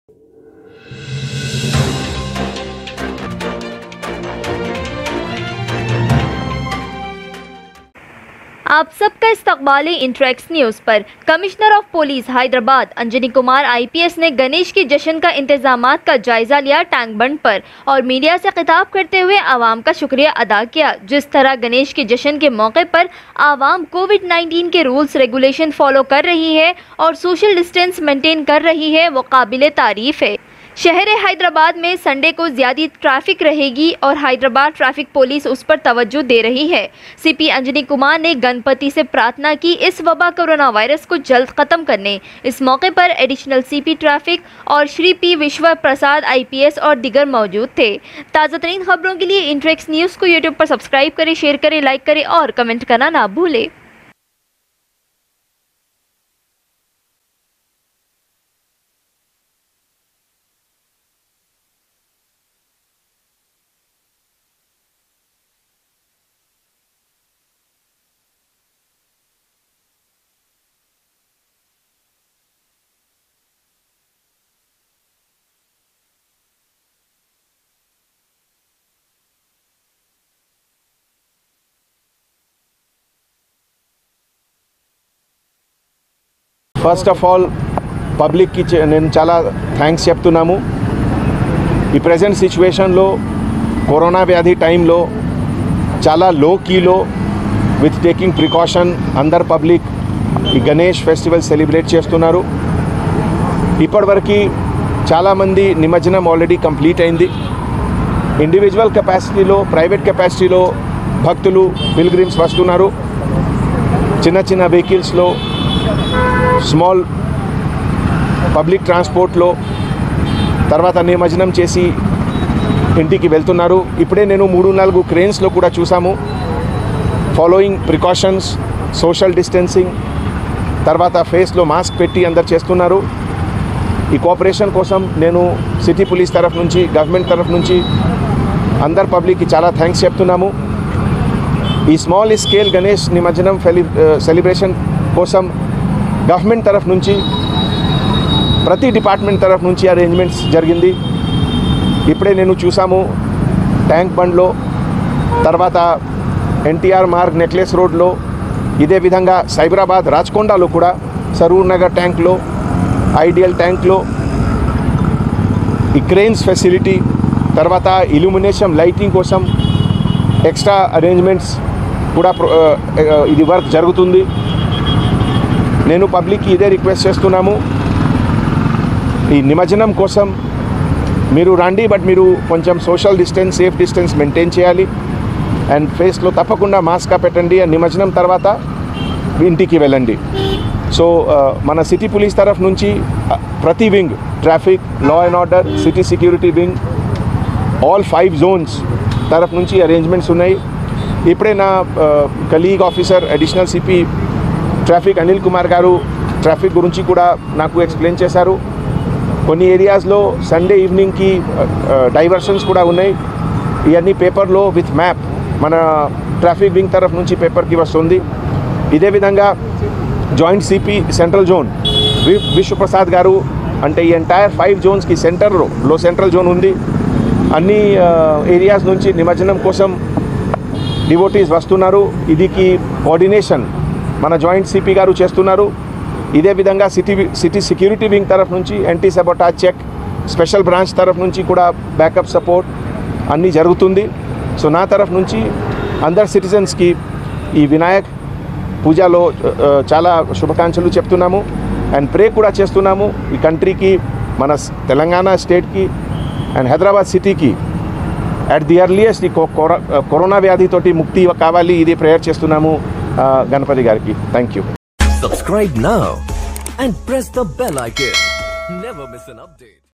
आप सबका इस्तकबाली इंट्रैक्स न्यूज़ पर commissioner of police Hyderabad Anjani Kumar IPS ने गणेश की जश्न का इंतजाम का जायजा लिया टैंक बंड पर और मीडिया से खिताब करते हुए आवाम का शुक्रिया अदा किया जिस तरह गणेश के जश्न के मौके पर आवाम कोविड 19 के रूल्स रेगुलेशन फॉलो कर रही है और सोशल डिस्टेंस मेंटेन कर रही है वो काबिल तारीफ है शहर हैदराबाद में संडे को ज़्यादा ट्रैफिक रहेगी और हैदराबाद ट्रैफिक पुलिस उस पर तवज्जो दे रही है सीपी अंजनी कुमार ने गणपति से प्रार्थना की इस वबा कोरोना वायरस को जल्द ख़त्म करने इस मौके पर एडिशनल सीपी ट्रैफिक और श्री पी विश्व प्रसाद आईपीएस और दिगर मौजूद थे ताज़ा तरीन खबरों के लिए इंट्रेक्स न्यूज़ को यूट्यूब पर सब्सक्राइब करें शेयर करें लाइक करें और कमेंट करना ना भूलें ఫస్ట్ ఆఫ్ ఆల్ పబ్లిక్కి చే- నేను చాలా థ్యాంక్స్ చెప్తున్నాము ఈ ప్రజెంట్ సిచ్యువేషన్లో కరోనా వ్యాధి టైంలో చాలా లో కీలో విత్ టేకింగ్ ప్రికాషన్ అందరు పబ్లిక్ ఈ గణేష్ ఫెస్టివల్ సెలబ్రేట్ చేస్తున్నారు ఇప్పటివరకు చాలామంది నిమజ్జనం ఆల్రెడీ కంప్లీట్ అయింది ఇండివిజువల్ కెపాసిటీలో ప్రైవేట్ కెపాసిటీలో భక్తులు పిల్గ్రిమ్స్ వస్తున్నారు చిన్న చిన్న వెహికల్స్లో స్మాల్ పబ్లిక్ ట్రాన్స్పోర్ట్లో తర్వాత నిమజ్జనం చేసి ఇంటికి వెళ్తున్నారు ఇప్పుడే నేను మూడు నాలుగు క్రేన్స్లో కూడా చూసాము ఫాలోయింగ్ ప్రికాషన్స్ సోషల్ డిస్టెన్సింగ్ తర్వాత ఫేస్లో మాస్క్ పెట్టి అందరు చేస్తున్నారు ఈ కోఆపరేషన్ కోసం నేను సిటీ పోలీస్ తరఫు నుంచి గవర్నమెంట్ తరఫు నుంచి అందరు పబ్లిక్కి చాలా థ్యాంక్స్ చెప్తున్నాము ఈ స్మాల్ స్కేల్ గణేష్ నిమజ్జనం ఫెలి సెలబ్రేషన్ కోసం గవర్నమెంట్ తరఫు నుంచి ప్రతి డిపార్ట్మెంట్ తరఫు నుంచి అరేంజ్మెంట్స్ జరిగింది ఇప్పుడే నేను చూసాము ట్యాంక్ బండ్లో తర్వాత ఎన్టీఆర్ మార్గ్ నెక్లెస్ రోడ్లో ఇదే విధంగా సైబరాబాద్ రాచకొండలో కూడా సరూర్ నగర్ ట్యాంక్లో ఐడియల్ ట్యాంక్లో ఈ క్రెయిన్స్ ఫెసిలిటీ తర్వాత ఇల్యూమినేషన్ లైటింగ్ కోసం ఎక్స్ట్రా అరేంజ్మెంట్స్ కూడా ప్రో- ఆ, ఆ, ఇది వర్క్ జరుగుతుంది నేను పబ్లిక్కి ఇదే రిక్వెస్ట్ చేస్తున్నాము ఈ నిమజ్జనం కోసం మీరు రండి బట్ మీరు కొంచెం social distance safe distance maintain చేయాలి అండ్ ఫేస్లో తప్పకుండా మాస్క్ పెట్టండి అండ్ నిమజ్జనం తర్వాత ఇంటికి వెళ్ళండి సో ఆ, మన సిటీ పోలీస్ తరఫు నుంచి ఆ, ప్రతి wing traffic law and order city security wing all five zones తరఫు నుంచి అరేంజ్మెంట్స్ ఉన్నాయి ఇప్పుడే నా colleague officer additional CP traffic Anil Kumar garu traffic గురించి కూడా నాకు ఎక్స్ప్లెయిన్ చేశారు కొన్ని ఏరియాస్లో సండే ఈవినింగ్కి డైవర్షన్స్ కూడా ఉన్నాయి ఇవన్నీ పేపర్లో విత్ మ్యాప్ మన ట్రాఫిక్ వింగ్ తరఫు నుంచి పేపర్కి వస్తుంది ఇదే విధంగా joint CP central zone V Vishwaprasad garu అంటే ఈ ఎంటైర్ ఫైవ్ జోన్స్కి సెంటర్లో లో సెంట్రల్ జోన్ ఉంది అన్ని ఏరియాస్ నుంచి నిమజ్జనం కోసం డివోటీస్ వస్తున్నారు ఇదికి కోఆర్డినేషన్ మన జాయింట్ సిపి గారు చేస్తున్నారు ఇదే విధంగా సిటీ సిటీ సెక్యూరిటీ వింగ్ తరఫు నుంచి anti sabotage check special branch తరఫు నుంచి కూడా బ్యాకప్ సపోర్ట్ అన్నీ జరుగుతుంది సో నా తరఫు నుంచి అందరు సిటిజన్స్కి ఈ వినాయక్ పూజలో ఆ, చాలా శుభాకాంక్షలు చెప్తున్నాము అండ్ ప్రే కూడా చేస్తున్నాము ఈ కంట్రీకి మన స్- తెలంగాణ స్టేట్కి అండ్ హైదరాబాద్ సిటీకి అట్ ది ఎర్లియస్ట్ ఈ కో- కొర- కరోనా వ్యాధితోటి ముక్తి కావాలి ఇది ప్రేయర్ చేస్తున్నాము ఆ, గణపతి గారికి thank you Subscribe now and press the bell icon. Never miss an update.